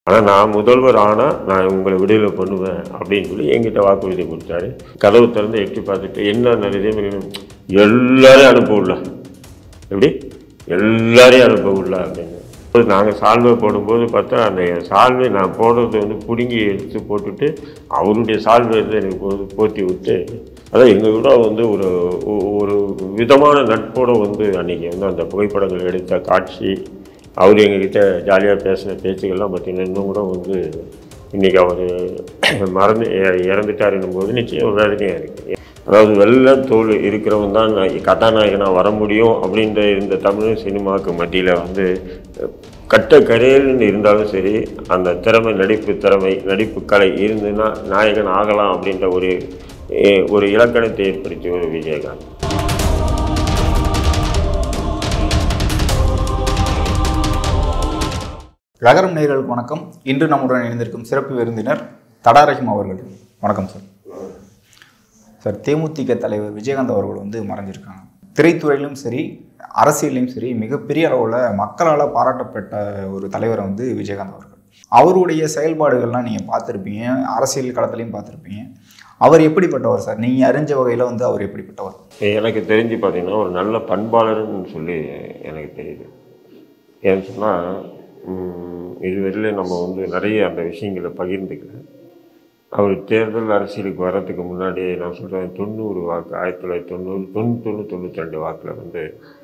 ஆனால் நான் முதல்வர் ஆனால் நான் உங்களை விடுதலை பண்ணுவேன் அப்படின்னு சொல்லி என்கிட்ட வாக்குறுதி கொடுத்தாரு கதவு திறந்து எட்டி பார்த்துட்டு என்ன நிறைய எல்லாரையும் அனுப்ப விடல எப்படி எல்லாரையும் அனுப்ப விடல அப்படின்னு நாங்கள் சால்வை போடும்போது பார்த்தா அந்த சால்வை நான் போடுறது வந்து பிடுங்கி எடுத்து போட்டுட்டு அவருடைய சால்வை எடுத்து எனக்கு போ- போத்தி விட்டு அதான் எங்கள் கூட வந்து ஒரு ஒ- ஒரு விதமான நட்போட வந்து அன்றைக்கி வந்து அந்த புகைப்படங்கள் எடுத்த காட்சி அவர் எங்ககிட்ட ஜாலியாக பேசின பேச்சுகள்லாம் பார்த்தீங்கன்னா இன்னும் கூட வந்து இன்றைக்கி அவர் மறந்து இ- இறந்துட்டாருன்னும் போது நிச்சயம் வேதனையாக இருக்குது அதாவது வெள்ளை தோல் இருக்கிறவன் தான் நான் கதாநாயகனாக வர முடியும் அப்படின்ற இந்த தமிழ் சினிமாவுக்கு மத்தியில் வந்து கட்ட கரையல்னு இருந்தாலும் சரி அந்த திறமை நடிப்பு திறமை நடிப்பு கலை இருந்துன்னா நாயகன் ஆகலாம் அப்படின்ற ஒரு எ- ஒரு இலக்கணத்தை ஏற்படுத்திய ஒரு விஜயகாந்த் நகரம் நேயர்களுக்கு வணக்கம் இன்று நம்முடன் இணைந்திருக்கும் சிறப்பு விருந்தினர் தடா ரஹீம் அவர்கள் வணக்கம் சார் சார் தேமுதிக தலைவர் விஜயகாந்த் அவர்கள் வந்து மறைஞ்சிருக்காங்க திரைத்துறையிலும் சரி அரசியலையும் சரி மிகப்பெரிய அளவில் மக்களால் பாராட்டப்பட்ட ஒரு தலைவர் வந்து விஜயகாந்த் அவர்கள் அவருடைய செயல்பாடுகள்லாம் நீங்கள் பார்த்துருப்பீங்க அரசியல் களத்துலையும் பார்த்துருப்பீங்க அவர் எப்படிப்பட்டவர் சார் நீங்கள் அறிஞ்ச வகையில் வந்து அவர் எப்படிப்பட்டவர் எனக்கு தெரிஞ்சு பார்த்தீங்கன்னா ஒரு நல்ல பண்பாளர்னு சொல்லி எனக்கு தெரியுது ஏன்னு சொன்னால் இதுவரையிலும் நம்ம வந்து நிறைய அந்த விஷயங்களை பகிர்ந்துக்கல அவர் தேர்தல் அரசியலுக்கு வர்றதுக்கு முன்னாடியே நான் சொல்கிறேன் தொண்ணூறு வாக்கு ஆயிரத்தி தொள்ளாயிரத்தி தொண்ணூறு தொண்ணூத்தொன்று தொண்ணூற்றி ரெண்டு வாக்கில் வந்து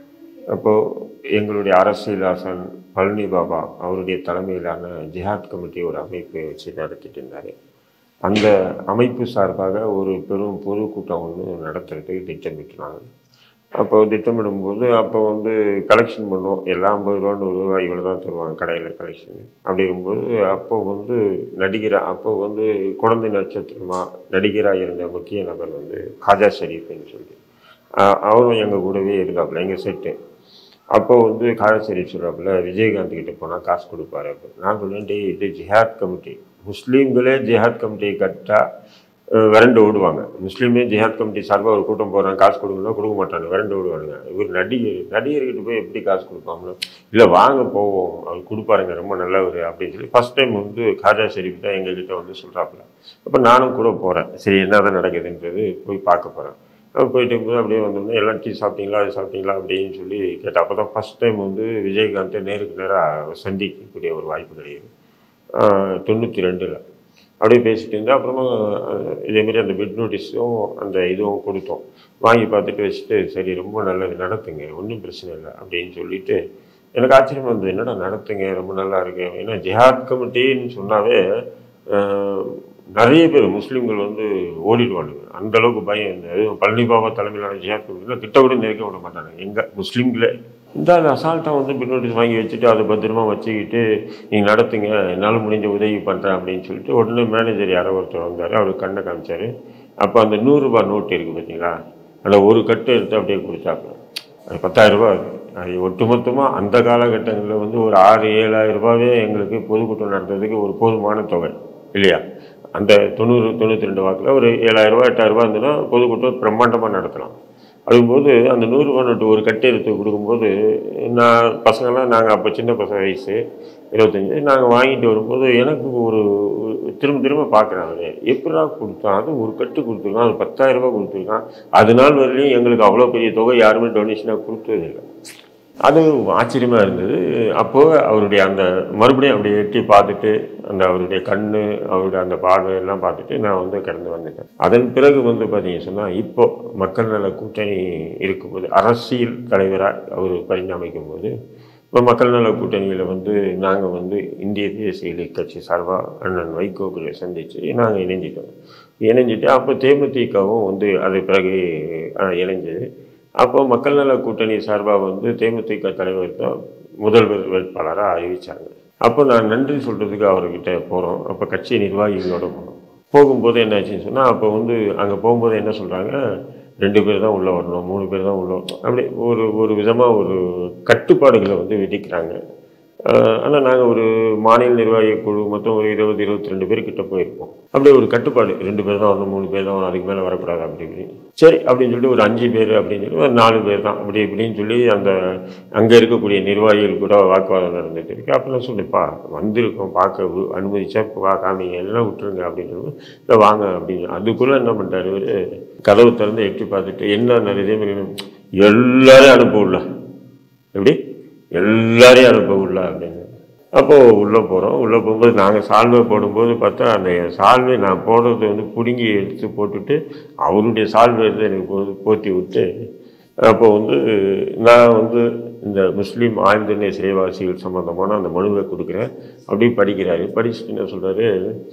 அப்போது எங்களுடைய அரசியல் ஆசான் பழனி பாபா அவருடைய தலைமையிலான ஜிஹாத் கமிட்டி ஒரு அமைப்பை வச்சு நடத்திட்டு இருந்தார் அந்த அமைப்பு சார்பாக ஒரு பெரும் பொதுக்கூட்டம் ஒன்று நடத்துறதுக்கு திட்டமிட்டினாங்க அப்போ திட்டமிடும்போது அப்போ வந்து கலெக்ஷன் பண்ணுவோம் எல்லாம் ஐம்பது ரூபா நூறு ரூபா இவ்வளோ தான் தருவாங்க கடையில் கலெக்ஷன் அப்படிங்கும்போது அப்போ வந்து நடிகர் அப்போ வந்து குழந்தை நட்சத்திரமா நடிகராக இருந்த முக்கிய நபர் வந்து காஜா ஷெரீஃப்னு சொல்லி ஆஹ் அவரும் எங்கள் கூடவே இருக்காப்புல எங்கள் செட்டு அப்போ வந்து காஜா ஷெரீஃப் சொல்கிறாப்புல விஜயகாந்த் கிட்ட போனால் காசு கொடுப்பாரு அப்போ நான் சொல்லுவேன் டேய் இது ஜிஹாத் கமிட்டி முஸ்லீம்களே ஜிஹாத் கமிட்டியை கட்டா அஹ் விரண்டு ஓடுவாங்க முஸ்லீமே ஜிஹாத் கமிட்டி சார்பாக ஒரு கூட்டம் போகிறாங்க காசு கொடுங்கன்னா கொடுக்க மாட்டாங்க விரண்டு ஓடுவானுங்க இவர் நடிகர் நடிகர்கிட்ட போய் எப்படி காசு கொடுப்பாங்களோ இல்லை வாங்க போவோம் அவர் கொடுப்பாருங்க ரொம்ப நல்லவர் அப்படின்னு சொல்லி ஃபஸ்ட் டைம் வந்து காஜா ஷெரீஃப் தான் எங்ககிட்ட வந்து சொல்கிறாப்புல அப்போ நானும் கூட போகிறேன் சரி என்ன தான் நடக்குதுன்றது போய் பார்க்க போகிறேன் போயிட்டு இருக்கும்போது அப்படியே வந்தோம்னா எல்லாம் டீ சாப்பிட்டீங்களா அது சாப்பிட்டீங்களா அப்படின்னு சொல்லி கேட்டேன் அப்போ தான் ஃபஸ்ட் டைம் வந்து விஜயகாந்தை நேருக்கு நேராக சந்திக்கக்கூடிய ஒரு வாய்ப்பு கிடையாது தொண்ணூற்றி ரெண்டில் அப்படியே பேசிட்டு இருந்தா அப்புறமா அஹ், இதேமாரி அந்த பிட் நோட்டீஸும் அந்த இதுவும் கொடுத்தோம் வாங்கி பார்த்துட்டு வச்சுட்டு சரி ரொம்ப நல்லது நடத்துங்க ஒன்றும் பிரச்சனை இல்லை அப்படின்னு சொல்லிட்டு எனக்கு ஆச்சரியமா இருந்தது என்னடா நடத்துங்க ரொம்ப நல்லா இருக்கு ஏன்னா ஜிஹாத் கமிட்டின்னு சொன்னாவே அஹ், நிறைய பேர் முஸ்லீம்கள் வந்து ஓடிடுவானுங்க அந்த அளவுக்கு பயம் இந்த அதுவும் பழனி பாபா தலைமையிலான ஜிஹாத் கமிட்டியில் கிட்ட கூட நெருக்க விட மாட்டாங்க எங்க முஸ்லீம்களே இந்த அது அசால்ட்டாக வந்து பின் நோட்டீஸ் வாங்கி வச்சுட்டு அதை பத்திரமா வச்சுக்கிட்டு நீங்கள் நடத்துங்க என்னால் முடிஞ்ச உதவி பண்ணுறேன் அப்படின்னு சொல்லிட்டு உடனே மேனேஜர் யாரோ ஒருத்தர் வந்தார் அவர் கண்ணை காமிச்சார் அப்போ அந்த நூறுரூபா நோட்டு இருக்குது பார்த்தீங்களா அதில் ஒரு கட்டு எடுத்து அப்படியே கொடுத்தாப்புல அது பத்தாயிரம் ரூபாய் அது அது ஒட்டுமொத்தமாக அந்த காலகட்டங்களில் வந்து ஒரு ஆறு ஏழாயிரம் ரூபாவே எங்களுக்கு பொதுக்கூட்டம் நடத்துறதுக்கு ஒரு போதுமான தொகை இல்லையா அந்த தொண்ணூறு தொண்ணூற்றி ரெண்டு வாக்கில் ஒரு ஏழாயிரம் ரூபாய் எட்டாயிரம் ரூபாய் இருந்ததுன்னா பொதுக்கூட்டம் பிரம்மாண்டமாக நடத்தலாம் அப்படிங்கும்போது அந்த நூறுரூவா நோட்டு ஒரு கட்டை எடுத்து கொடுக்கும்போது நான் பசங்கள்லாம் நாங்கள் அப்போ சின்ன பசங்க வயசு இருபத்தஞ்சி நாங்கள் வாங்கிட்டு வரும்போது எனக்கு ஒரு ஒரு- திரும்ப திரும்ப பார்க்குறேன் அவரு எப்படா கொடுத்தான் அது ஒரு கட்டு கொடுத்துருக்கான் அது பத்தாயிரம் ரூபாய் கொடுத்துருக்கான் அது நாள் வரலையும் எங்களுக்கு அவ்வளோ பெரிய தொகை யாருமே டொனேஷனாக கொடுத்ததில்லை அது ஆச்சரியமாக இருந்தது அப்போது அவருடைய அந்த மறுபடியும் அப்படி எட்டி பார்த்துட்டு அந்த அவருடைய கண் அவருடைய அந்த பார்வை எல்லாம் பார்த்துட்டு நான் வந்து கடந்து வந்துட்டேன் அதன் பிறகு வந்து பார்த்தீங்கன்னு சொன்னால் இப்போ மக்கள் நல கூட்டணி இருக்கும்போது அரசியல் தலைவராக அவர் பரிணாமிக்கும் போது இப்போ மக்கள் நல கூட்டணியில் வந்து நாங்கள் வந்து இந்திய தேசிய லீக் கட்சி சார்பாக அண்ணன் வைகோக்குள்ள சந்தித்து நாங்கள் இணைஞ்சிட்டோம் இணைஞ்சிட்டு அப்போ தேமுதிகவும் வந்து அது பிறகு அஹ், இணைஞ்சது அப்போ மக்கள் நல கூட்டணி சார்பாக வந்து தேமுதிக தலைவர் தான் முதல்வர் வேட்பாளராக அறிவித்தாங்க அப்போ நான் நன்றி சொல்கிறதுக்கு அவர்கிட்ட போகிறோம் அப்போ கட்சி நிர்வாகிகளோட போனோம் போகும்போது என்னாச்சுன்னு சொன்னால் அப்போ வந்து அங்கே போகும்போது என்ன சொல்கிறாங்க ரெண்டு பேர் தான் உள்ளே வரணும் மூணு பேர் தான் உள்ளே வரணும் அப்படி ஒரு ஒரு விதமாக ஒரு கட்டுப்பாடுகளை வந்து விதிக்கிறாங்க ஆனால் நாங்கள் ஒரு மாநில நிர்வாக குழு மொத்தம் ஒரு இருபது இருபத்தி ரெண்டு பேர் கிட்ட போயிருப்போம் அப்படியே ஒரு கட்டுப்பாடு ரெண்டு பேர் தான் வரணும் மூணு பேர் தான் வரணும், அதுக்கு மேலே வரக்கூடாது அப்படி இப்படி சரி அப்படின்னு சொல்லிட்டு ஒரு அஞ்சு பேர் அப்படின்னு சொல்லி ஒரு நாலு பேர் தான் அப்படி இப்படின்னு சொல்லி அந்த அங்கே இருக்கக்கூடிய நிர்வாகிகள் கூட வாக்குவாதம் நடந்துட்டு இருக்கு அப்போ நான் சொன்னேன்ப்பா வந்திருக்கோம் பார்க்க வு- அனுமதிச்சா வா காமிங்க எல்லாம் விட்டுருங்க அப்படின்னு சொல்லி இல்லை வாங்க அப்படின்னு அதுக்குள்ளே என்ன பண்ணிட்டாரு இவரு கதவு திறந்து எட்டி பார்த்துட்டு என்ன நிறைய எல்லாரையும் அனுப்ப உள்ள எப்படி எல்லாரையும் அனுப்ப உள்ள அப்படின்னு அப்போது உள்ளே போகிறோம் உள்ளே போகும்போது நாங்கள் சால்வை போடும்போது பார்த்தா அந்த சால்வை நான் போடுறது வந்து பிடுங்கி எடுத்து போட்டுட்டு அவருடைய சால்வை எடுத்து எனக்கு போ போத்தி விட்டு அப்போ வந்து நான் வந்து இந்த முஸ்லீம் ஆழ்ந்தெண்ணை சிறைவாசிகள் சம்மந்தமான அந்த மனுவை கொடுக்குறேன் அப்படி படிக்கிறாரு படிச்சுட்டு என்ன சொல்கிறாரு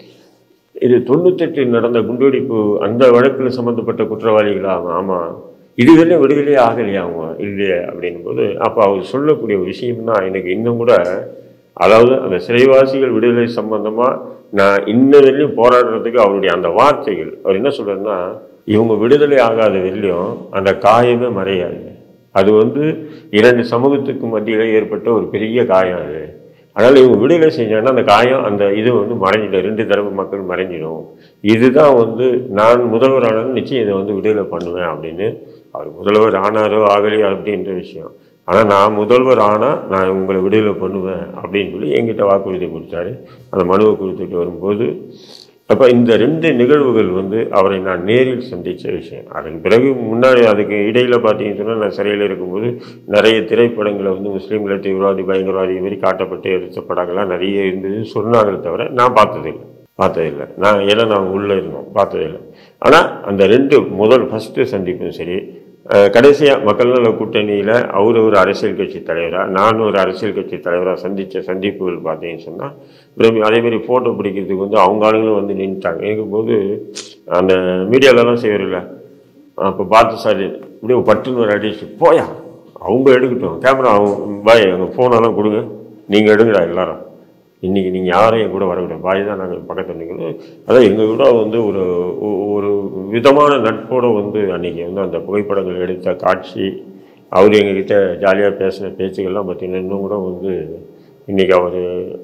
இது தொண்ணூத்தெட்டு நடந்த குண்டுவெடிப்பு அந்த வழக்கில் சம்மந்தப்பட்ட குற்றவாளிகளா ஆமாம் இதுவரை விடுதலையே ஆகலையா அவங்க இல்லையே அப்படின்னும் போது அப்போ அவர் சொல்லக்கூடிய ஒரு விஷயம் தான் எனக்கு இன்னும் கூட அதாவது அந்த சிறைவாசிகள் விடுதலை சம்பந்தமாக நான் இன்ன வரையிலும் போராடுறதுக்கு அவருடைய அந்த வார்த்தைகள் அவர் என்ன சொல்றாருன்னா இவங்க விடுதலை ஆகாத வரையிலும் அந்த காயமே மறையாது அது வந்து இரண்டு சமூகத்துக்கு மத்தியில் ஏற்பட்ட ஒரு பெரிய காயம் அது அதனால் இவங்க விடுதலை செஞ்சாங்கன்னா அந்த காயம் அந்த இது வந்து மறைஞ்சிடும் ரெண்டு தரப்பு மக்கள் மறைஞ்சிடும் இதுதான் வந்து நான் முதல்வர் ஆனாலும் நிச்சயம் இதை வந்து விடுதலை பண்ணுவேன் அப்படின்னு அவர் முதல்வர் ஆனாரோ ஆகலையோ அப்படின்ற விஷயம் ஆனால் நான் முதல்வர் ஆனால் நான் உங்களை விடுதலை பண்ணுவேன் அப்படின்னு சொல்லி என்கிட்ட வாக்குறுதி கொடுத்தாரு அந்த மனுவை கொடுத்துட்டு வரும்போது அப்போ இந்த ரெண்டு நிகழ்வுகள் வந்து அவரை நான் நேரில் சந்தித்த விஷயம் அதன் பிறகு முன்னாடி அதுக்கு இடையில் பார்த்தீங்கன்னு சொன்னால் நான் சிறையில் இருக்கும்போது நிறைய திரைப்படங்களை வந்து முஸ்லீம்களை தீவிரவாதி பயங்கரவாதி மாதிரி காட்டப்பட்டு எடுத்த படங்கள்லாம் நிறைய இருந்தது சொன்னாங்களே தவிர நான் பார்த்ததில்லை பார்த்ததில்லை நான் ஏன்னா நான் உள்ளே இருந்தோம் பார்த்ததில்லை ஆனால் அந்த ரெண்டு முதல் ஃபஸ்ட்டு சந்திப்பும் சரி கடைசியாக மக்கள் நல கூட்டணியில் அவர் ஒரு அரசியல் கட்சி தலைவராக நான் ஒரு அரசியல் கட்சி தலைவராக சந்தித்த சந்திப்புகள் பார்த்தீங்கன்னு சொன்னால் விரும்பி அதேமாரி ஃபோட்டோ பிடிக்கிறதுக்கு வந்து அவங்க ஆளுங்களும் வந்து நின்றுட்டாங்க இருக்கும்போது அந்த மீடியாலலாம் செய்வார்ல அப்போ பார்த்து சார் இப்படியே பட்டுன்னு ஒரு அடிச்சு போயா அவங்க எடுக்கட்டும் கேமரா அவங்க பாய் எங்கள் ஃபோனெல்லாம் கொடுங்க நீங்கள் எடுங்கடா எல்லாரும் இன்றைக்கி நீங்கள் யாரும் என் கூட வரக்கூடாது பாய் தான் நாங்கள் பக்கத்தில் நிற்கணும் அதான் எங்கள் கூட வந்து ஒரு ஒ- ஒரு விதமான நட்போடு வந்து அன்றைக்கி வந்து அந்த புகைப்படங்கள் எடுத்த காட்சி அவர் எங்ககிட்ட ஜாலியாக பேசின பேச்சுகள்லாம் பார்த்தீங்கன்னா இன்னும் கூட வந்து இன்றைக்கி அவர்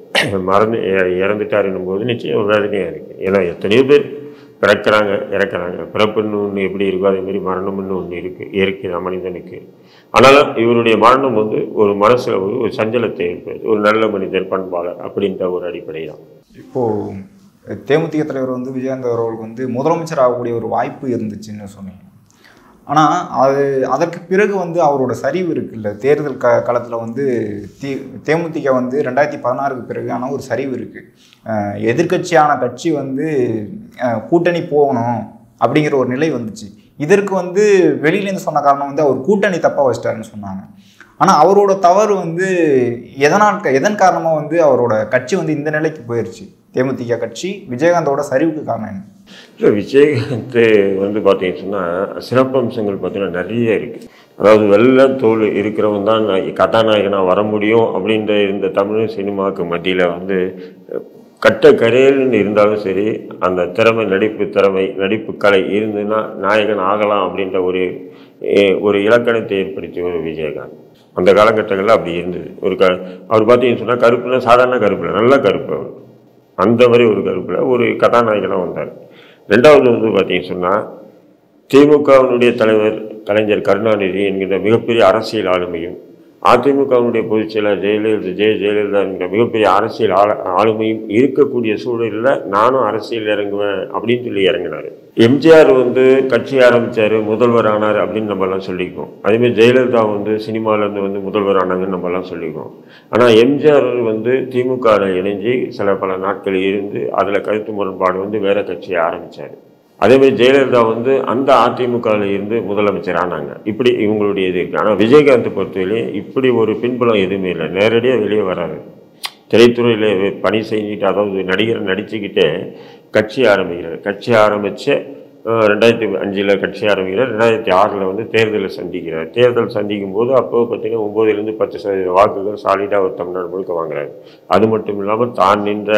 மறந்து இ- இறந்துட்டாருன்னும் போது நிச்சயம் வேதனையாக இருக்குது ஏன்னா எத்தனையோ பேர் பிறக்கிறாங்க இறக்குறாங்க பிறப்புன்னு ஒன்று எப்படி இருக்கோ அதே மாதிரி மரணம்னு ஒன்று இருக்குது இயற்கை தான் மனிதனுக்கு ஆனாலும் இவருடைய மரணம் வந்து ஒரு மனசில் ஒரு ஒரு சஞ்சலத்தை ஏற்படுது ஒரு நல்ல மனிதர் பண்பாளர் அப்படின்ற ஒரு அடிப்படை தான் இப்போது தேமுதிக தலைவர் வந்து விஜயகாந்த் அவர்களுக்கு வந்து முதலமைச்சர் ஆகக்கூடிய ஒரு வாய்ப்பு இருந்துச்சுன்னு சொன்னீங்க ஆனால் அது அதற்கு பிறகு வந்து அவரோட சரிவு இருக்குல்ல தேர்தல் க களத்தில் வந்து தி தேமுதிக வந்து ரெண்டாயிரத்தி பதினாறுக்கு பிறகு ஆனால் ஒரு சரிவு இருக்குது எதிர்க்கட்சியான கட்சி வந்து அஹ், கூட்டணி போகணும் அப்படிங்கிற ஒரு நிலை வந்துச்சு இதற்கு வந்து வெளியிலேருந்து சொன்ன காரணம் வந்து அவர் கூட்டணி தப்பாக வச்சிட்டாருன்னு சொன்னாங்க ஆனால் அவரோட தவறு வந்து எதனால் எதன் காரணமாக வந்து அவரோட கட்சி வந்து இந்த நிலைக்கு போயிடுச்சு தேமுதிக கட்சி விஜயகாந்தோட சரிவுக்கு காரணம் என்ன இல்லை விஜயகாந்த் வந்து பார்த்தீங்கன்னு சொன்னால் சிறப்பம்சங்கள் பார்த்தீங்கன்னா நிறைய இருக்குது அதாவது வெள்ளை தோல் இருக்கிறவன் தான் நான் கதாநாயகனாக வர முடியும் அப்படின்ற இந்த தமிழ் சினிமாவுக்கு மத்தியில் வந்து கட்ட கரையல்னு இருந்தாலும் சரி அந்த திறமை நடிப்பு திறமை நடிப்பு கலை இருந்ததுன்னா நாயகன் ஆகலாம் அப்படின்ற ஒரு eh, ஒரு இலக்கணத்தை ஏற்படுத்திய ஒரு விஜயகாந்த் அந்த காலகட்டங்களில் அப்படி இருந்தது ஒரு க அவர் பார்த்தீங்கன்னு சொன்னால் கருப்புல சாதாரண கருப்பில் நல்ல கருப்பு அவர் அந்த மாதிரி ஒரு கருப்பில் ஒரு கதாநாயகனாக வந்தார் ரெண்டாவது வந்து பார்த்தீங்கன்னு சொன்னால் திமுகவினுடைய தலைவர் கலைஞர் கருணாநிதி என்கின்ற மிகப்பெரிய அரசியல் ஆளுமையும் அதிமுகவினுடைய பொதுச் செயலர் ஜெயலலிதா ஜெய ஜெயலலிதா என்கிற மிகப்பெரிய அரசியல் ஆள ஆளுமையும் இருக்கக்கூடிய சூழலில் நானும் அரசியல் இறங்குவேன் அப்படின்னு சொல்லி இறங்கினார் எம்ஜிஆர் வந்து கட்சி ஆரம்பித்தார் முதல்வர் ஆனார் அப்படின்னு நம்மலாம் சொல்லிக்குவோம் அதேமாதிரி ஜெயலலிதா வந்து சினிமாவிலேருந்து வந்து முதல்வர் ஆனாங்கன்னு நம்மலாம் சொல்லிக்குவோம் ஆனால் எம்ஜிஆர் வந்து திமுகவில் இணைஞ்சு சில பல நாட்கள் இருந்து அதில் கருத்து முரண்பாடு வந்து வேற கட்சியை ஆரம்பித்தார் அதேமாதிரி ஜெயலலிதா வந்து அந்த அதிமுகவில் இருந்து முதலமைச்சர் ஆனாங்க இப்படி இவங்களுடைய இது இருக்குது ஆனால் விஜயகாந்த் பொறுத்தவரையிலையும் இப்படி ஒரு பின்புலம் எதுவுமே இல்லை நேரடியாக வெளியே வராது திரைத்துறையில் பணி செஞ்சுட்டு அதாவது நடிகர் நடிச்சுக்கிட்டே கட்சி ஆரம்பிக்கிறார் கட்சி ஆரம்பித்து ரெண்டாயிரத்தி அஞ்சில் கட்சி ஆரம்பிக்கிறார் ரெண்டாயிரத்தி ஆறில் வந்து தேர்தலை சந்திக்கிறார் தேர்தல் சந்திக்கும் போது அப்போ பார்த்தீங்கன்னா ஒம்போதுலேருந்து பத்து சதவீத வாக்குகள் சாலிடாக ஒரு தமிழ்நாடு முழுக்க வாங்குறாரு அது மட்டும் இல்லாமல் தான் நின்ற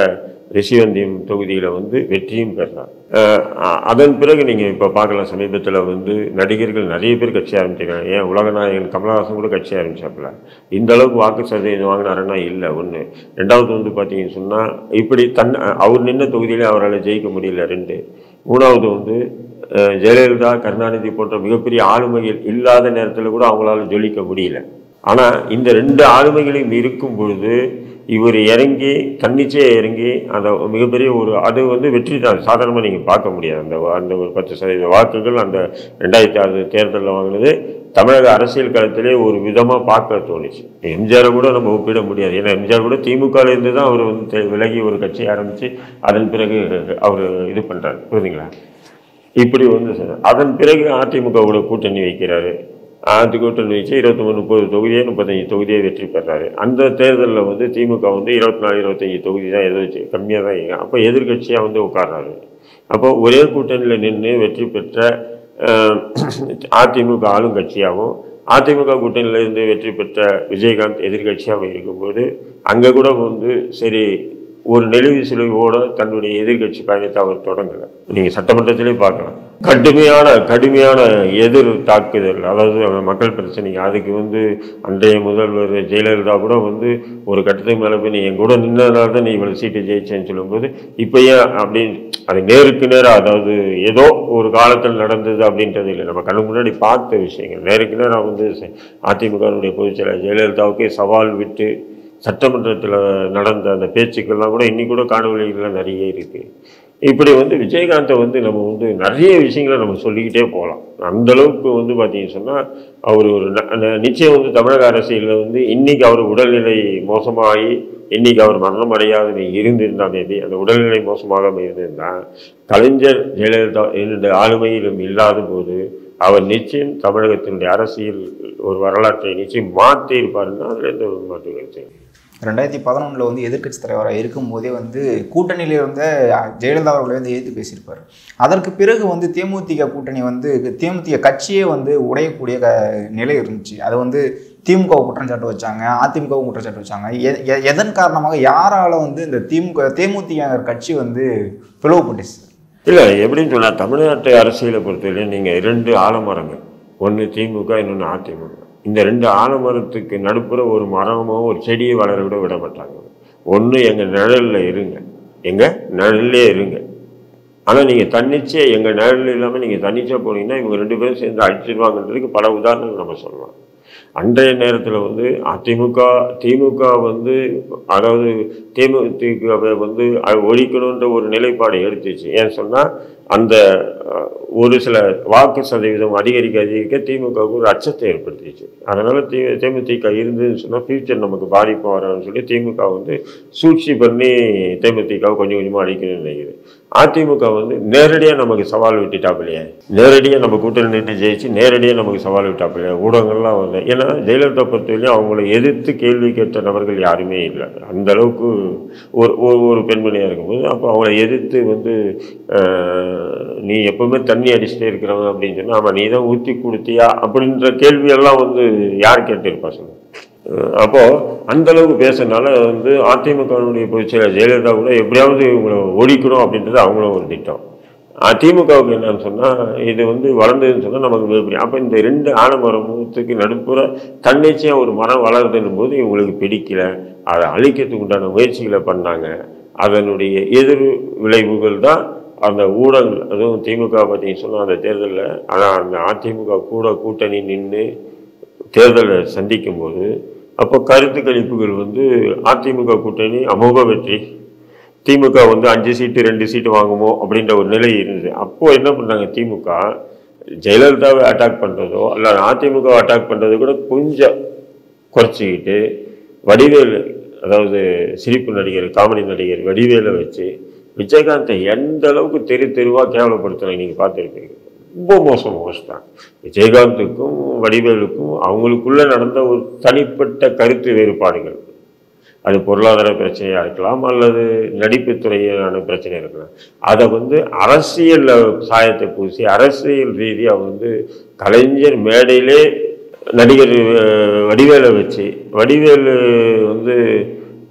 ரிஷிவந்தியம் தொகுதியில் வந்து வெற்றியும் பெறார் அஹ் அ- அதன் பிறகு நீங்கள் இப்போ பார்க்கலாம் சமீபத்தில் வந்து நடிகர்கள் நிறைய பேர் கட்சி ஆரம்பிச்சிருக்காங்க ஏன் உலகநாயகன் கமலஹாசன் கூட கட்சி ஆரம்பிச்சாப்புல இந்த அளவுக்கு வாக்கு சதவீதம் வாங்கினாருன்னா இல்லை ஒன்று ரெண்டாவது வந்து பார்த்தீங்கன்னு சொன்னால் இப்படி தன் அவர் நின்ன தொகுதியிலே அவரால் ஜெயிக்க முடியல ரெண்டு மூணாவது வந்து அஹ், ஜெயலலிதா கருணாநிதி போன்ற மிகப்பெரிய ஆளுமைகள் இல்லாத நேரத்தில் கூட அவங்களால ஜொலிக்க முடியல ஆனால் இந்த ரெண்டு ஆளுமைகளையும் இருக்கும் பொழுது இவர் இறங்கி தன்னிச்சையே இறங்கி அந்த மிகப்பெரிய ஒரு அது வந்து வெற்றி தான் சாதாரணமாக நீங்கள் பார்க்க முடியாது அந்த வா- அந்த ஒரு பத்து சதவீத வாக்குகள் அந்த ரெண்டாயிரத்தி ஆறு தேர்தலில் வாங்கினது தமிழக அரசியல் களத்திலே ஒரு விதமாக பார்க்க தோணுச்சு எம்ஜிஆரை கூட நம்ம ஒப்பிட முடியாது ஏன்னா எம்ஜிஆர் கூட திமுகவில் இருந்து தான் அவர் வந்து தெ- விலகி ஒரு கட்சி ஆரம்பித்து அதன் பிறகு அவர் இது பண்ணுறாரு புரியுதுங்களா இப்படி வந்து சார் அதன் பிறகு அதிமுகவோட கூட்டணி வைக்கிறாரு ஆதி கூட்டணி வச்சு இருபத்தி மூணு முப்பது தொகுதியே முப்பத்தஞ்சு தொகுதியே வெற்றி பெறாரு அந்த தேர்தலில் வந்து திமுக வந்து இருபத்தி நாலு இருபத்தஞ்சி தொகுதி தான் எதிர்த்து கம்மியாக தான் இருக்கு அப்போ எதிர்க்கட்சியாக வந்து உட்கார்றாரு அப்போ ஒரே கூட்டணியில் நின்று வெற்றி பெற்ற அஹ், அதிமுக ஆளுங்கட்சியாகவும் அதிமுக கூட்டணியில இருந்து வெற்றி பெற்ற விஜயகாந்த் எதிர்க்கட்சியாகவும் இருக்கும்போது அங்கே கூட வந்து சரி ஒரு நெளிவு சுழிவோட தன்னுடைய எதிர்க்கட்சி பயணத்தை அவர் தொடங்கல நீங்க சட்டமன்றத்திலே பார்க்கலாம் கடுமையான கடுமையான எதிர் தாக்குதல் அதாவது அவங்க மக்கள் பிரச்சனைக்கு அதுக்கு வந்து அன்றைய முதல்வர் ஜெயலலிதா கூட வந்து ஒரு கட்டத்துக்கு மேலே போய் நீ என் கூட நின்னதுனால தான் நீ இவ்வளோ சீட்டு ஜெயிச்சேன்னு சொல்லும்போது இப்போ ஏன் அப்படின்னு அது நேருக்கு நேராக அதாவது ஏதோ ஒரு காலத்தில் நடந்தது அப்படின்றது இல்லை நம்ம கண்ணு முன்னாடி பார்த்த விஷயங்கள் நேருக்கு நேராக வந்து அதிமுகவுடைய பொதுச்செயலாளர் ஜெயலலிதாவுக்கே சவால் விட்டு சட்டமன்றத்தில் நடந்த அந்த பேச்சுக்கள்லாம் கூட இன்னி கூட காணொலிகள்லாம் நிறைய இருக்குது இப்படி வந்து விஜயகாந்தை வந்து நம்ம வந்து நிறைய விஷயங்களை நம்ம சொல்லிக்கிட்டே போகலாம் அந்த அளவுக்கு வந்து பார்த்தீங்கன்னு சொன்னால் அவர் ஒரு ந- ந- நிச்சயம் வந்து தமிழக அரசியலில் வந்து இன்னைக்கு அவர் உடல்நிலை மோசமாகி இன்னைக்கு அவர் மரணம் அடையாத இருந்திருந்தா மேபி அந்த உடல்நிலை மோசமாக இருந்திருந்தா கலைஞர் ஜெயலலிதா என்னுடைய ஆளுமையிலும் இல்லாத போது அவர் நிச்சயம் தமிழகத்தினுடைய அரசியல் ஒரு வரலாற்றை நிச்சயம் மாற்றி இருப்பாருன்னா அதில் எந்த ஒரு மாற்று கருத்து இல்லை. ரெண்டாயிரத்தி பதினொன்றில் வந்து எதிர்க்கட்சி தலைவராக இருக்கும்போதே வந்து கூட்டணியில இருந்த ஜெயலலிதா அவர்களை வந்து எதிர்த்து பேசியிருப்பார் அதற்கு பிறகு வந்து தேமுதிக கூட்டணி வந்து தேமுதிக கட்சியே வந்து உடையக்கூடிய க நிலை இருந்துச்சு அது வந்து திமுக வை குற்றச்சாட்டு வச்சாங்க அதிமுகவும் குற்றச்சாட்டு வச்சாங்க எ- எ- எதன் காரணமாக யாரால வந்து இந்த திமுக தேமுதிக கட்சி வந்து பிளவுபட்டுச்சு இல்லை எப்படின்னு சொன்னால் தமிழ்நாட்டு அரசியலை பொறுத்தவரையும் நீங்கள் இரண்டு ஆலமரங்கள் ஒன்று திமுக இன்னொன்று அதிமுக இந்த ரெண்டு ஆலமரத்துக்கு நடுப்புற ஒரு மரமோ ஒரு செடியை வளர விட விட மாட்டாங்க ஒன்று எங்கள் நிழலில் இருங்க எங்கள் நிழல்லே இருங்க ஆனால் நீங்கள் தன்னிச்சையாக எங்கள் நிழல் இல்லாமல் நீங்கள் தன்னிச்சையாக போனீங்கன்னா இவங்க ரெண்டு பேரும் சேர்ந்து அடிச்சிருவாங்கன்றதுக்கு பல உதாரணங்கள் நம்ம சொல்லலாம் அன்றைய நேரத்தில் வந்து அதிமுக திமுக வந்து அதாவது தேமுதிகவை வந்து அது ஒழிக்கணுன்ற ஒரு நிலைப்பாடு எடுத்துச்சு ஏன்னு சொன்னால் அந்த அஹ், ஒரு சில வாக்கு சதவீதம் அதிகரிக்க அதிகரிக்க திமுகவுக்கு ஒரு அச்சத்தை ஏற்படுத்திச்சு அதனால் தி தேமுதிக இருந்ததுன்னு சொன்னால் ஃபியூச்சர் நமக்கு பாதிப்பு வரான்னு சொல்லி திமுக வந்து சூழ்ச்சி பண்ணி தேமுதிகவை கொஞ்சம் கொஞ்சமாக அழிக்கணும்னு நினைக்குது அதிமுக வந்து நேரடியாக நமக்கு சவால் விட்டுட்டாப்பிலையே நேரடியாக நம்ம கூட்டணி நின்று ஜெயிச்சு நேரடியாக நமக்கு சவால் விட்டாப்பிலையே ஊடகங்கள்லாம் வந்து ஏன்னா ஜெயலலிதா பொறுத்தவரையும் அவங்கள எதிர்த்து கேள்வி கேட்ட நபர்கள் யாருமே இல்லை அந்த அளவுக்கு ஒரு ஒரு ஒரு பெண்மணியாக இருக்கும்போது அப்போ அவங்கள எதிர்த்து வந்து அஹ், நீ எப்பவுமே தண்ணி அடிச்சுட்டே இருக்கிறவங்க அப்படின்னு சொன்னா ஆமாம் நீ தான் ஊற்றி கொடுத்தியா அப்படின்ற கேள்வியெல்லாம் வந்து யார் கேட்டிருப்பா சொல்லுங்க அஹ் அப்போ அந்த அளவுக்கு பேசுறதுனால வந்து அதிமுகவுடைய பொதுச்செயலர் ஜெயலலிதா கூட எப்படியாவது இவங்களை ஒழிக்கணும் அப்படின்றது அவங்களும் ஒரு திட்டம் திமுகவுக்கு என்னன்னு சொன்னால் இது வந்து வளர்ந்ததுன்னு சொன்னால் நமக்கு மிகப்பெரிய அப்போ இந்த ரெண்டு ஆலமரத்துக்கு நடுப்புற தன்னிச்சையாக ஒரு மரம் வளருதுன்னும் போது இவங்களுக்கு பிடிக்கல அதை அழிக்கிறதுக்கு உண்டான முயற்சிகளை பண்ணாங்க அதனுடைய எதிர் விளைவுகள் தான் அந்த ஊடகங்கள் அதுவும் திமுக பார்த்தீங்கன்னு சொன்னால் அந்த தேர்தலில் ஆனால் அந்த அதிமுக கூட கூட்டணி நின்று தேர்தலை சந்திக்கும் போது அப்போ கருத்து கணிப்புகள் வந்து அதிமுக கூட்டணி அமோக வெற்றி திமுக வந்து அஞ்சு சீட்டு ரெண்டு சீட்டு வாங்குமோ அப்படின்ற ஒரு நிலை இருந்தது அப்போ என்ன பண்ணாங்க திமுக ஜெயலலிதாவை அட்டாக் பண்ணுறதோ அல்ல அதிமுகவை அட்டாக் பண்ணுறது கூட கொஞ்சம் குறைச்சிக்கிட்டு வடிவேலு அதாவது சிரிப்பு நடிகர் காமெடி நடிகர் வடிவேலை வச்சு விஜயகாந்தை எந்த அளவுக்கு தெரு தெருவாக கேவலப்படுத்துறாங்க நீங்கள் பார்த்துருப்பீங்க ரொம்ப மோசம் மோசம் விஜயகாந்துக்கும் வடிவேலுக்கும் அவங்களுக்குள்ள நடந்த ஒரு தனிப்பட்ட கருத்து வேறுபாடுகள் அது பொருளாதார பிரச்சனையாக இருக்கலாம் அல்லது நடிப்பு துறையான பிரச்சனையாக இருக்கலாம் அதை வந்து அரசியல் சாயத்தை பூசி அரசியல் ரீதியாக வந்து கலைஞர் மேடையிலே நடிகர் அஹ், வடிவேலை வச்சு வடிவேலு வந்து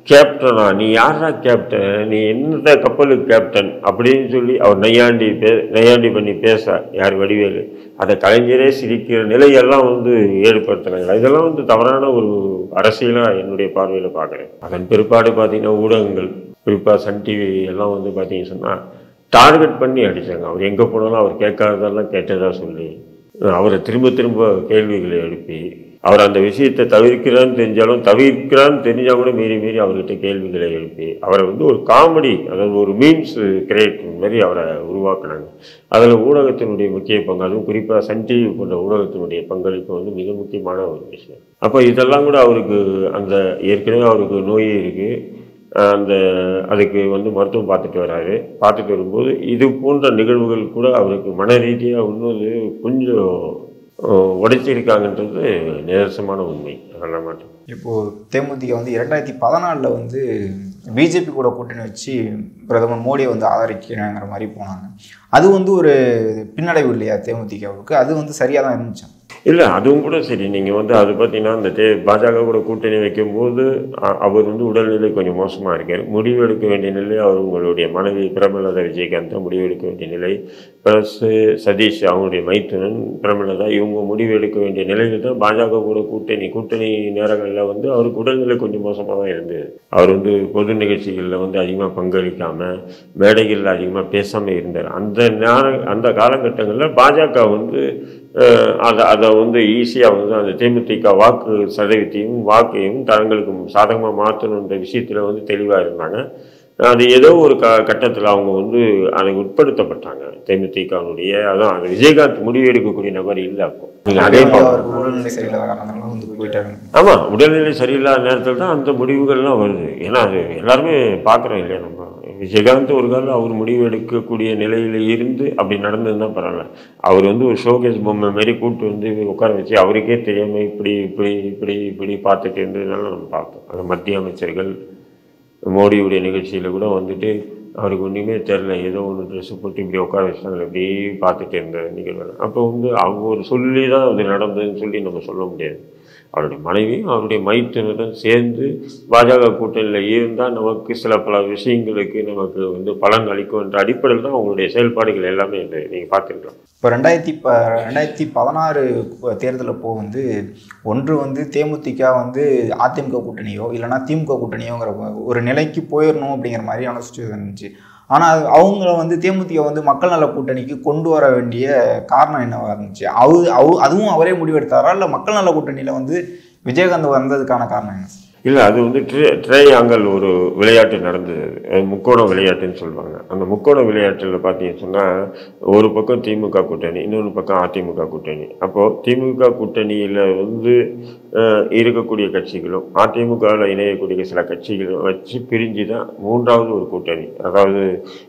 கேப்டனா நீ யாரா கேப்டன் நீ என்னத்த கப்பலுக்கு கேப்டன் அப்படின்னு சொல்லி அவர் நையாண்டி பே நையாண்டி பண்ணி பேச யார் வடிவேலு அதை கலைஞரே சிரிக்கிற நிலையெல்லாம் வந்து ஏற்படுத்தினாங்க இதெல்லாம் வந்து தவறான ஒரு அரசியலாக என்னுடைய பார்வையில் பார்க்குறேன் அதன் பிற்பாடு பார்த்தீங்கன்னா ஊடகங்கள் குறிப்பாக சன் டிவி எல்லாம் வந்து பார்த்தீங்கன்னு சொன்னால் டார்கெட் பண்ணி அடித்தாங்க அவர் எங்கே போனாலும் அவர் கேட்காததெல்லாம் கேட்டதா சொல்லி அவரை திரும்ப திரும்ப கேள்விகளை எழுப்பி அவர் அந்த விஷயத்தை தவிர்க்கிறான்னு தெரிஞ்சாலும் தவிர்க்கிறான்னு தெரிஞ்சால் கூட மீறி மீறி அவர்கிட்ட கேள்விகளை எழுப்பி அவரை வந்து ஒரு காமெடி அதாவது ஒரு மீம்ஸ் கிரியேட் மாதிரி அவரை உருவாக்குனாங்க அதில் ஊடகத்தினுடைய முக்கிய பங்கு அதுவும் குறிப்பாக சன் டிவி போன்ற ஊடகத்தினுடைய பங்களிப்பு வந்து மிக முக்கியமான ஒரு விஷயம் அப்போ இதெல்லாம் கூட அவருக்கு அந்த ஏற்கனவே அவருக்கு நோய் இருக்குது அந்த அதுக்கு வந்து மருத்துவம் பார்த்துட்டு வராரு பார்த்துட்டு வரும்போது இது போன்ற நிகழ்வுகள் கூட அவருக்கு மன ரீதியாக இன்னொரு கொஞ்சம் அஹ், உடைச்சிருக்காங்கன்றது நிதர்சனமான உண்மை அதெல்லாம் மாட்டோம் இப்போது தேமுதிக வந்து இரண்டாயிரத்தி பதினாலில் வந்து பிஜேபி கூட கூட்டணி வச்சு பிரதமர் மோடியை வந்து ஆதரிக்கிறாங்கிற மாதிரி போனாங்க அது வந்து ஒரு பின்னடைவு இல்லையா தேமுதிகவுக்கு அது வந்து சரியாக தான் இருந்துச்சு இல்லை அதுவும் கூட சரி நீங்கள் வந்து அது பார்த்தீங்கன்னா அந்த தே பாஜக கூட கூட்டணி வைக்கும்போது அ- அவர் வந்து உடல்நிலை கொஞ்சம் மோசமாக இருக்கார் முடிவு எடுக்க வேண்டிய நிலை அவர் உங்களுடைய மனைவி பிரபலதா விஜயகாந்த் தான் முடிவு எடுக்க வேண்டிய நிலை ப்ளஸ் சதீஷ் அவங்களுடைய மைத்துனன் பிரபலதா இவங்க முடிவு எடுக்க வேண்டிய நிலையில் தான் பாஜக கூட கூட்டணி கூட்டணி நேரங்களில் வந்து அவருக்கு உடல்நிலை கொஞ்சம் மோசமாக தான் இருந்தது அவர் வந்து பொது நிகழ்ச்சிகளில் வந்து அதிகமாக பங்களிக்காமல் மேடைகளில் அதிகமாக பேசாமல் இருந்தார் அந்த நேர அந்த காலகட்டங்களில் பாஜக வந்து அஹ், அதை அதை வந்து ஈஸியாக வந்து அந்த தேமுதிக வாக்கு சதவீதத்தையும் வாக்கையும் தங்களுக்கு சாதகமாக மாற்றணுன்ற விஷயத்தில் வந்து தெளிவாக இருந்தாங்க அது ஏதோ ஒரு க கட்டத்தில் அவங்க வந்து அதை உட்படுத்தப்பட்டாங்க தேமுதிகனுடைய அதான் அது விஜயகாந்த் முடிவு எடுக்கக்கூடிய நபர் இல்லை அப்போ நீங்கள் அதே பார்க்கணும். அவருக்கு உடல்நிலை சரியில்லாத காரணத்தினால வந்து போயிட்டாரு ஆமாம் உடல்நிலை சரியில்லாத நேரத்தில் தான் அந்த முடிவுகள்லாம் வருது ஏன்னா அது எல்லாருமே பார்க்குறோம் இல்லையா நம்ம விஜயகாந்த் ஒரு காலம் அவர் முடிவு எடுக்கக்கூடிய நிலையில் இருந்து அப்படி நடந்ததுன்னா பரவாயில்ல அவர் வந்து ஒரு ஷோகேஸ் பொம்மை மாதிரி கூப்பிட்டு வந்து உட்கார வச்சு அவருக்கே தெரியாமல் இப்படி இப்படி இப்படி இப்படி பார்த்துட்டு இருந்ததுனால நம்ம பார்த்தோம் அது மத்திய அமைச்சர்கள் மோடியுடைய நிகழ்ச்சியில் கூட வந்துட்டு அவருக்கு ஒன்றுமே தெரில ஏதோ ஒன்று ட்ரெஸ்ஸு போட்டு இப்படி உட்கார வச்சுட்டாங்க அப்படியே பார்த்துட்டு இருந்த நிகழ்வு அப்போ வந்து அவங்க ஒரு சொல்லி தான் அது நடந்ததுன்னு சொல்லி நம்ம சொல்ல முடியாது அவருடைய மனைவியும் அவருடைய மைத்தினரும் சேர்ந்து பாஜக கூட்டணியில் இருந்தால் நமக்கு சில பல விஷயங்களுக்கு நமக்கு வந்து பலன் அளிக்கும் என்ற அடிப்படையில் தான் அவங்களுடைய செயல்பாடுகள் எல்லாமே நீங்கள் பார்த்துருக்கலாம் இப்போ ரெண்டாயிரத்தி ப ரெண்டாயிரத்தி பதினாறு தேர்தலில் போ வந்து ஒன்று வந்து தேமுதிக வந்து அதிமுக கூட்டணியோ இல்லைன்னா திமுக கூட்டணியோங்கிற ஒரு நிலைக்கு போயிடணும் அப்படிங்கிற மாதிரியான சுச்சுவேஷன் இருந்துச்சு ஆனால் அவங்கள வந்து தேமுதிக வந்து மக்கள் நல கூட்டணிக்கு கொண்டு வர வேண்டிய காரணம் என்னவா இருந்துச்சு அவு அவு அதுவும் அவரே முடிவெடுத்தாரா இல்லை மக்கள் நல கூட்டணியில் வந்து விஜயகாந்த் வந்ததுக்கான காரணம் என்ன இல்லை அது வந்து ட்ரே ட்ரையாங்கல் ஒரு விளையாட்டு நடந்தது அது முக்கோண விளையாட்டுன்னு சொல்லுவாங்க அந்த முக்கோண விளையாட்டில் பார்த்தீங்கன்னு சொன்னால் ஒரு பக்கம் திமுக கூட்டணி இன்னொரு பக்கம் அதிமுக கூட்டணி அப்போது திமுக கூட்டணியில் வந்து அஹ், இருக்கக்கூடிய கட்சிகளும் அதிமுகவில் இணையக்கூடிய சில கட்சிகளும் வச்சு பிரிஞ்சு தான் மூன்றாவது ஒரு கூட்டணி அதாவது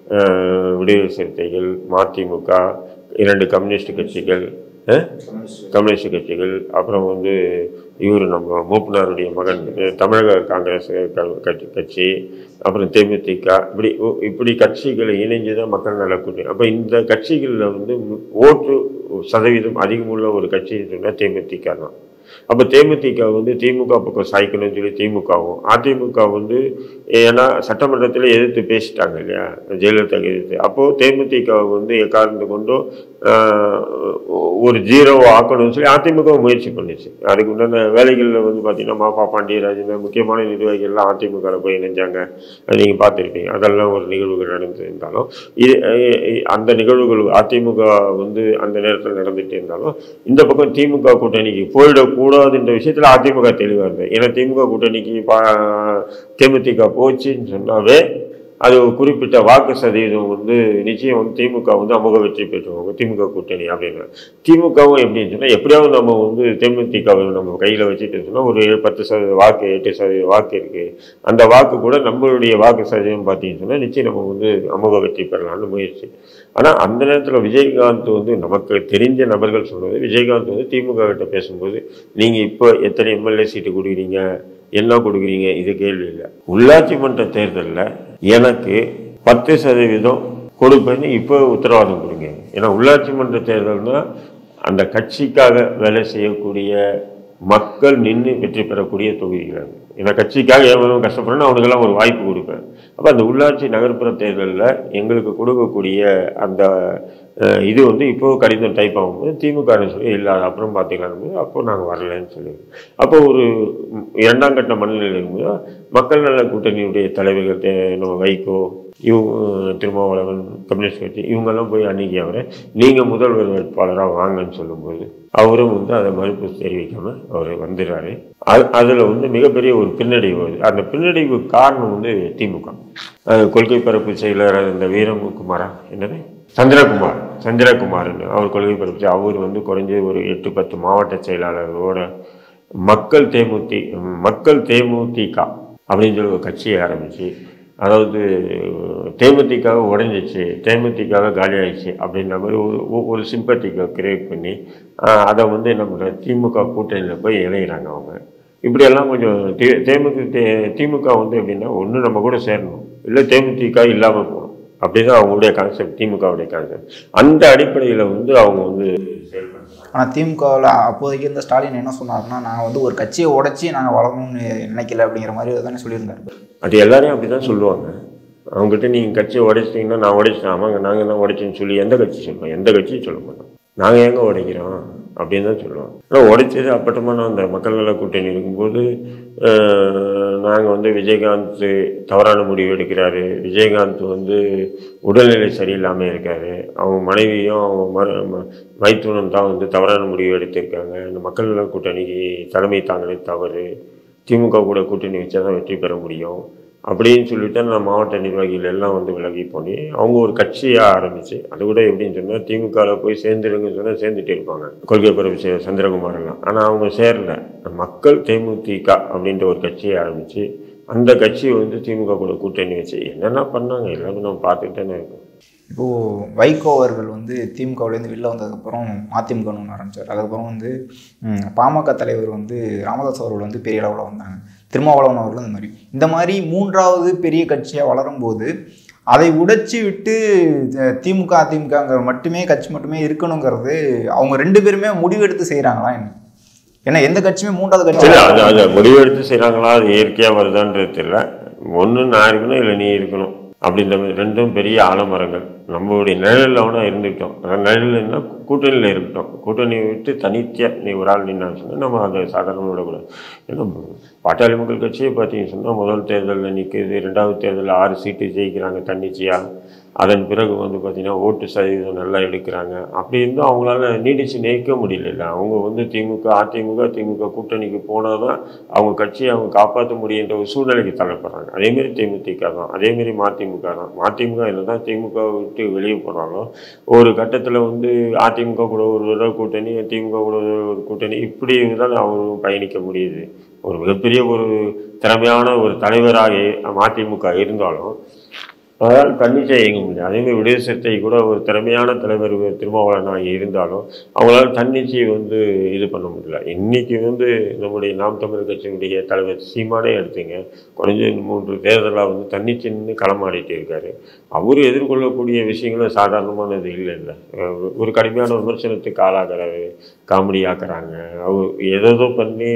அஹ், விடுதலை சிறுத்தைகள் மதிமுக இரண்டு கம்யூனிஸ்ட் கட்சிகள் அஹ், கம்யூனிஸ்ட் கட்சிகள் அப்புறம் வந்து இவர் நம்ம மூப்பனாருடைய மகன் அஹ், தமிழக காங்கிரஸ் க- கட்சி கட்சி அப்புறம் தேமுதிக இப்படி ஓ- இப்படி கட்சிகளை இணைஞ்சு தான் மக்கள் நல கூட்டணி அப்போ இந்த கட்சிகளில் வந்து மு- ஓட்டு சதவீதம் அதிகமுள்ள ஒரு கட்சின்னு சொன்னால் தேமுதிக தான் அப்போ தேமுதிக வந்து திமுக பக்கம் சாய்க்கணும்னு சொல்லி திமுகவும் அதிமுக வந்து ஏன்னா சட்டமன்றத்தில் எதிர்த்து பேசிட்டாங்க இல்லையா ஜெயலலிதா எதிர்த்து அப்போது தேமுதிக வந்து எக்காரணத்து கொண்டோ ஆஹ், ஒரு ஜீரோவை ஆக்கணும்னு சொல்லி அதிமுக முயற்சி பண்ணிச்சு அதுக்கு உண்டான வேலைகளில் வந்து பார்த்தீங்கன்னா மாப்பா பாண்டியராஜன் முக்கியமான நிர்வாகிகள்லாம் அதிமுகவில் போய் இணைஞ்சாங்க அது நீங்கள் பார்த்துருப்பீங்க அதெல்லாம் ஒரு நிகழ்வுகள் நடந்திருந்தாலும் இது அஹ், அஹ், அந்த நிகழ்வுகள் அதிமுக வந்து அந்த நேரத்தில் நடந்துட்டு இருந்தாலும் இந்த பக்கம் திமுக கூட்டணிக்கு போயிடக்கூடாதுன்ற விஷயத்தில் அதிமுக தெளிவாக இருந்தது ஏன்னா திமுக கூட்டணிக்கு பா தேமுதிக போச்சுன்னு சொன்னாவே அது ஒரு குறிப்பிட்ட வாக்கு சதவீதம் வந்து நிச்சயம் வந்து திமுக வந்து அமோக வெற்றி பெற்றுவாங்க திமுக கூட்டணி அப்படின்னு திமுகவும் எப்படின்னு சொன்னால் எப்படியாவது நம்ம வந்து தேமுதிகவை நம்ம கையில் வச்சுட்டு சொன்னால் ஒரு ஏழு பத்து சதவீத வாக்கு எட்டு சதவீத வாக்கு இருக்குது அந்த வாக்கு கூட நம்மளுடைய வாக்கு சதவீதம் பார்த்தீங்கன்னு சொன்னால் நிச்சயம் நம்ம வந்து அமோக வெற்றி பெறலாம்னு முயற்சி ஆனால் அந்த நேரத்தில் விஜயகாந்த் வந்து நமக்கு தெரிஞ்ச நபர்கள் சொல்வது விஜயகாந்த் வந்து திமுக கிட்ட பேசும்போது நீங்கள் இப்போ எத்தனை எம்எல்ஏ சீட்டு கொடுக்குறீங்க என்ன கொடுக்குறீங்க இது கேள்வி இல்லை உள்ளாட்சி மன்ற தேர்தலில் எனக்கு பத்து சதவீதம் கொடுப்பேன்னு இப்போ உத்தரவாதம் கொடுங்க ஏன்னா உள்ளாட்சி மன்ற தேர்தல்னா அந்த கட்சிக்காக வேலை செய்யக்கூடிய மக்கள் நின்று வெற்றி பெறக்கூடிய தொகுதிகள் அது ஏன்னா கட்சிக்காக எவ்வளவு கஷ்டப்படுறேன்னு அவனுக்கெல்லாம் ஒரு வாய்ப்பு கொடுப்பேன் அப்போ அந்த உள்ளாட்சி நகர்ப்புற தேர்தலில் எங்களுக்கு கொடுக்கக்கூடிய அந்த அஹ், இது வந்து இப்போ கடிதம் டைப் ஆகும்போது திமுக சொல்லி இல்லை அது அப்புறம் பார்த்துக்கலான்னு போது அப்போ நாங்கள் வரலைன்னு சொல்லி அப்போ ஒரு ம், இரண்டாம் கட்ட மனநிலை இருக்கும்போது மக்கள் நல கூட்டணியுடைய தலைவர்கள் தே- நம்ம வைகோ இவங்க திருமாவளவன் கம்யூனிஸ்ட் கட்சி இவங்கெல்லாம் போய் அன்னைக்கு அவரை நீங்கள் முதல்வர் வேட்பாளராக வாங்கன்னு சொல்லும்போது அவரும் வந்து அதை மறுப்பு தெரிவிக்காமல் அவர் வந்துடுறாரு அது அதில் வந்து மிகப்பெரிய ஒரு பின்னடைவு வருது அந்த பின்னடைவு காரணம் வந்து திமுக அது கொள்கை பரப்பு செயலர் இந்த வீரகுமாரா என்னது சந்திரகுமார் சந்திரகுமார்னு அவர் கொள்கை பரப்பு செய- அவர் வந்து குறைஞ்சது ஒரு எட்டு பத்து மாவட்ட செயலாளர்களோட மக்கள் தேமுதி மக்கள் தேமுதிக அப்படின்னு சொல்லி ஒரு கட்சியை ஆரம்பித்து அதாவது தேமுதிக உடஞ்சிச்சு தேமுதிக காலி ஆயிடுச்சு அப்படின்ற மாதிரி ஒரு ஒ- ஒரு சிம்பத்திக்கை கிரியேட் பண்ணி ஆஹ், அதை வந்து என்ன பண்ணுற திமுக கூட்டணியில் போய் இணைகிறாங்க அவங்க இப்படியெல்லாம் கொஞ்சம் தே தேமுக தே திமுக வந்து எப்படின்னா ஒன்று நம்ம கூட சேரணும் இல்லை தேமுதிக இல்லாமல் போகணும் அப்படிதான் அவங்களுடைய கான்செப்ட் திமுகவுடைய கான்செப்ட் அந்த அடிப்படையில் வந்து அவங்க வந்து செயல்படுறாங்க ஆனால் திமுகவில் அப்போதைக்கு இருந்த ஸ்டாலின் என்ன சொன்னார்னா நான் வந்து ஒரு கட்சியை உடைச்சி நாங்கள் வளரணும்னு நினைக்கல அப்படிங்கிற மாதிரி தானே சொல்லியிருந்தாரு அது எல்லாரையும் அப்படி தான் சொல்லுவாங்க அவங்ககிட்ட நீங்கள் கட்சியை உடைச்சிட்டிங்கன்னா நான் உடைச்சிட்டேன் ஆமாங்க நாங்கள் தான் உடைச்சேன்னு சொல்லி எந்த கட்சி சொல்லுவோம் எந்த கட்சியும் சொல்ல மாட்டோம் நாங்கள் எங்கே உடைக்கிறோம் அப்படின்னு தான் சொல்லுவோம் ஆனால் உடைச்சது அப்பட்டமான அந்த மக்கள் நல கூட்டணி இருக்கும்போது நாங்கள் வந்து விஜயகாந்த் தவறான முடிவு எடுக்கிறாரு விஜயகாந்த் வந்து உடல்நிலை சரியில்லாமல் இருக்காரு அவங்க மனைவியும் அவங்க மரு ம- மைத்துனன் தான் வந்து தவறான முடிவு எடுத்திருக்காங்க இந்த மக்கள் நல கூட்டணிக்கு தலைமை தாங்களே தவறு திமுக கூட கூட்டணி வச்சா தான் வெற்றி பெற முடியும் அப்படின்னு சொல்லிட்டு நான் மாவட்ட நிர்வாகிகள் எல்லாம் வந்து விலகி போனி அவங்க ஒரு கட்சியாக ஆரம்பிச்சு அது கூட எப்படின்னு சொன்னால் திமுகவில் போய் சேர்ந்துருங்கன்னு சொன்னால் சேர்ந்துட்டு இருப்பாங்க கொள்கை பரப்பு சே- சந்திரகுமார் எல்லாம் ஆனால் அவங்க சேரல மக்கள் தேமுதிக அப்படின்ற ஒரு கட்சியை ஆரம்பிச்சு அந்த கட்சி வந்து திமுக கூட கூட்டணி வச்சு என்னென்ன பண்ணாங்க எல்லாமே நம்ம பார்த்துட்டு தானே இருக்கோம் இப்போது வைகோ அவர்கள் வந்து திமுகவிலேருந்து வெளில வந்ததுக்கப்புறம் அதிமுகன்னு ஒன்று ஆரம்பித்தார் அதுக்கப்புறம் வந்து ம், பாமக தலைவர் வந்து ராமதாஸ் அவர்கள் வந்து பெரிய அளவில் வந்தாங்க திருமாவளவன் அவர்களும் இந்த மாதிரி இந்த மாதிரி மூன்றாவது பெரிய கட்சியாக வளரும்போது அதை உடைச்சி விட்டு த- திமுக அதிமுகங்கிற மட்டுமே கட்சி மட்டுமே இருக்கணுங்கிறது அவங்க ரெண்டு பேருமே முடிவெடுத்து செய்கிறாங்களா என்ன ஏன்னா எந்த கட்சியுமே மூன்றாவது கட்சி இல்லை அது அதை முடிவெடுத்து செய்கிறாங்களா அது இயற்கையாக வருதான்றது தெரியல ஒன்று நான் இருக்கணும் இல்லை நீ இருக்கணும் அப்படின்ற மாதிரி ரெண்டும் பெரிய ஆலமரங்கள் நம்மளுடைய நிழலில் வேணா இருந்துக்கிட்டோம் ஆனால் நிழல்னா கூட்டணியில் இருக்கட்டும் கூட்டணியை விட்டு தனித்தியாக நீ ஒரு ஆள் நின்னான்னு சொன்னால் நம்ம அதை சாதாரணமாக விடக்கூடாது ஏன்னா பாட்டாளி மக்கள் கட்சியை பார்த்தீங்கன்னு சொன்னால் முதல் தேர்தலில் நிற்குது ரெண்டாவது தேர்தலில் ஆறு சீட்டு ஜெயிக்கிறாங்க தன்னிச்சையாக அதன் பிறகு வந்து பார்த்திங்கன்னா ஓட்டு சதவீதம் நல்லா எடுக்கிறாங்க அப்படி இருந்தும் அவங்களால நீடிச்சு நிற்க முடியல அவங்க வந்து திமுக அதிமுக திமுக கூட்டணிக்கு போனால் தான் அவங்க கட்சியை அவங்க காப்பாற்ற முடியுன்ற ஒரு சூழ்நிலைக்கு தள்ளப்படுறாங்க அதேமாரி தேமுதிக தான் அதேமாரி மதிமுக தான் மதிமுக என்ன தான் திமுக விட்டு வெளியே போனாலும் ஒரு கட்டத்தில் வந்து அதிமுக கூட ஒரு தடவை கூட்டணி திமுக கூட ஒரு கூட்டணி இப்படி தான் அவரும் பயணிக்க முடியுது ஒரு மிகப்பெரிய ஒரு திறமையான ஒரு தலைவராக மதிமுக இருந்தாலும் அதனால் தன்னிச்சை இயங்க முடியும் அதேமாதிரி விடுதலை சிறுத்தை கூட ஒரு திறமையான தலைவர் திருமாவளவனாக இருந்தாலும் அவங்களால தன்னிச்சையை வந்து இது பண்ண முடியல இன்னைக்கு வந்து நம்முடைய நாம் தமிழர் கட்சியினுடைய தலைவர் சீமானே எடுத்துங்க குறைஞ்ச மூன்று தேர்தலாக வந்து தன்னிச்சை நின்று களமாடிட்டு இருக்காரு அவர் எதிர்கொள்ளக்கூடிய விஷயங்களும் சாதாரணமானது இல்லை இல்லை அஹ் ஒரு கடுமையான விமர்சனத்துக்கு ஆளாகிறாரு காமெடி ஆக்குறாங்க அவர் ஏதேதோ பண்ணி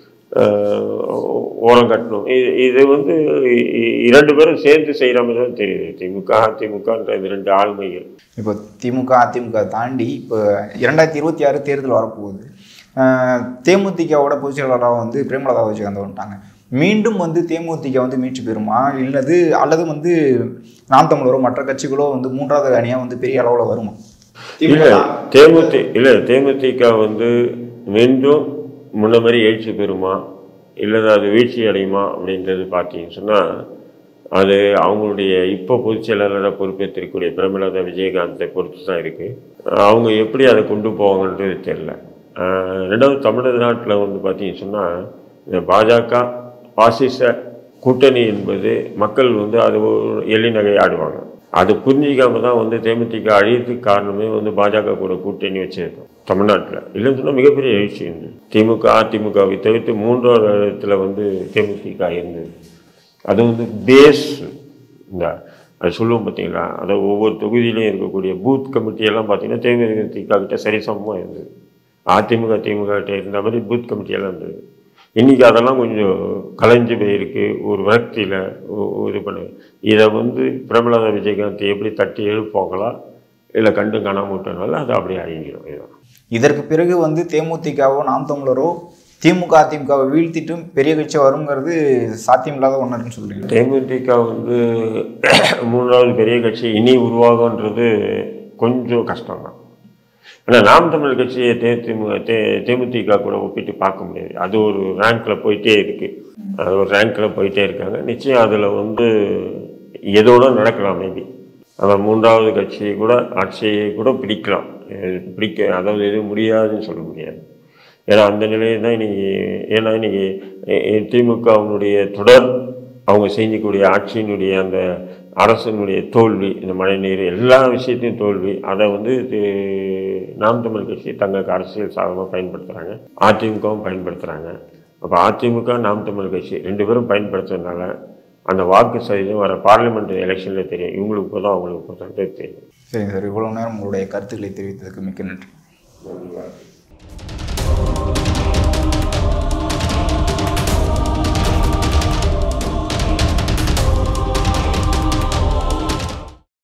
ஆஹ் ஓரம் கட்டணும் இது இது வந்து இ- இ- இரண்டு பேரும் சேர்ந்து செய்கிற மாதிரி தான் தெரியுது திமுக அதிமுகன்ற இது ரெண்டு ஆளுமைகள் இப்போ திமுக அதிமுக தாண்டி இப்போ இரண்டாயிரத்தி இருபத்தி ஆறு தேர்தல் வரப்போகுது அஹ் தேமுதிகவோட பொதுச் செயலாளராக வந்து பிரேமலதா விஜயகாந்த் வந்துட்டாங்க மீண்டும் வந்து தேமுதிக வந்து மீட்சி பெறுமா இல்லது அல்லது வந்து நாம் தமிழரோ மற்ற கட்சிகளோ வந்து மூன்றாவது அணியாக வந்து பெரிய அளவில் வருமா இல்லை தேமுதி இல்லை தேமுதிக வந்து மீண்டும் முன்ன மாதிரி எழுச்சி பெறுமா இல்லை அது வீழ்ச்சி அடையுமா அப்படின்றது பார்த்தீங்கன்னு சொன்னால் அது அவங்களுடைய இப்போ பொதுச் செயலாளராக பொறுப்பேற்றிருக்கக்கூடிய பிரேமலதா விஜயகாந்தை பொறுத்து தான் இருக்குது அவங்க எப்படி அதை கொண்டு போவாங்கன்றது தெரில ஆஹ் ரெண்டாவது தமிழ்நாட்டில் வந்து பார்த்தீங்கன்னு சொன்னால் இந்த பாஜக பாசிச கூட்டணி என்பது மக்கள் வந்து அது ஒரு எள்ளி நகை ஆடுவாங்க அது புரிஞ்சிக்காம தான் வந்து தேமுதிக அழியத்துக்கு காரணமே வந்து பாஜக கூட கூட்டணி வச்சிருக்கோம் தமிழ்நாட்டில் இல்லைன்னு சொன்னால் மிகப்பெரிய எழுச்சி இருந்தது திமுக அதிமுகவை தவிர்த்து மூன்றாவது இடத்துல வந்து தேமுதிக இருந்தது அது வந்து பேஸ் இந்த அது சொல்லுவோம் பார்த்தீங்களா அதை ஒவ்வொரு தொகுதியிலையும் இருக்கக்கூடிய பூத் கமிட்டி எல்லாம் பார்த்தீங்கன்னா தேமுதிக கிட்ட சரிசமமாக இருந்தது அதிமுக திமுக கிட்ட இருந்த மாதிரி பூத் கமிட்டியெல்லாம் இருந்தது இன்றைக்கி அதெல்லாம் கொஞ்சம் கலைஞ்சு போயிருக்கு ஒரு விரக்தியில் இது பண்ணு இதை வந்து பிரபலதா விஜயகாந்த் எப்படி தட்டி எழுப்பாங்களா இல்லை கண்டு காணாம விட்டனால அது அப்படியே அழிஞ்சிடும் இதுதான் இதற்கு பிறகு வந்து தேமுதிகவோ நாம் தமிழரோ திமுக அதிமுகவை வீழ்த்திட்டும் பெரிய கட்சி வருங்கிறது சாத்தியமில்லாத ஒன்றுன்னு சொல்றீங்க தேமுதிக வந்து மூன்றாவது பெரிய கட்சி இனி உருவாகும்ன்றது கொஞ்சம் கஷ்டம்தான் ஆனால் நாம் தமிழ் கட்சியை தே திமுக தே தேமுதிக கூட ஒப்பிட்டு பார்க்க முடியாது அது ஒரு ரேங்க்கில் போயிட்டே இருக்குது அது ஒரு ரேங்க்கில் போயிட்டே இருக்காங்க நிச்சயம் அதில் வந்து எதோட நடக்கலாம் மேபி அவன் மூன்றாவது கட்சியை கூட ஆட்சியை கூட பிடிக்கலாம் அஹ் பிடிக்க அதாவது எதுவும் முடியாதுன்னு சொல்ல முடியாது ஏன்னா அந்த நிலையை தான் இன்னைக்கு ஏன்னா இன்னைக்கு திமுகவினுடைய தொடர் அவங்க செஞ்சக்கூடிய ஆட்சியினுடைய அந்த அரசனுடைய தோல்வி இந்த மழைநீர் எல்லா விஷயத்தையும் தோல்வி அதை வந்து இது நாம் தமிழ் கட்சி தங்களுக்கு அரசியல் சாதகமாக பயன்படுத்துகிறாங்க அதிமுகவும் பயன்படுத்துகிறாங்க அப்போ அதிமுக நாம் தமிழ் கட்சி ரெண்டு பேரும் பயன்படுத்துறதுனால அந்த வாக்கு சதவீதம் வர பார்லிமெண்ட் எலெக்ஷனில் தெரியும் இவங்களுக்கு போதும் அவங்களுக்கு போதும் தெரியும் சரிங்க சார் இவ்வளோ நேரம் உங்களுடைய கருத்துக்களை தெரிவித்ததுக்கு மிக்க நன்றி நன்றி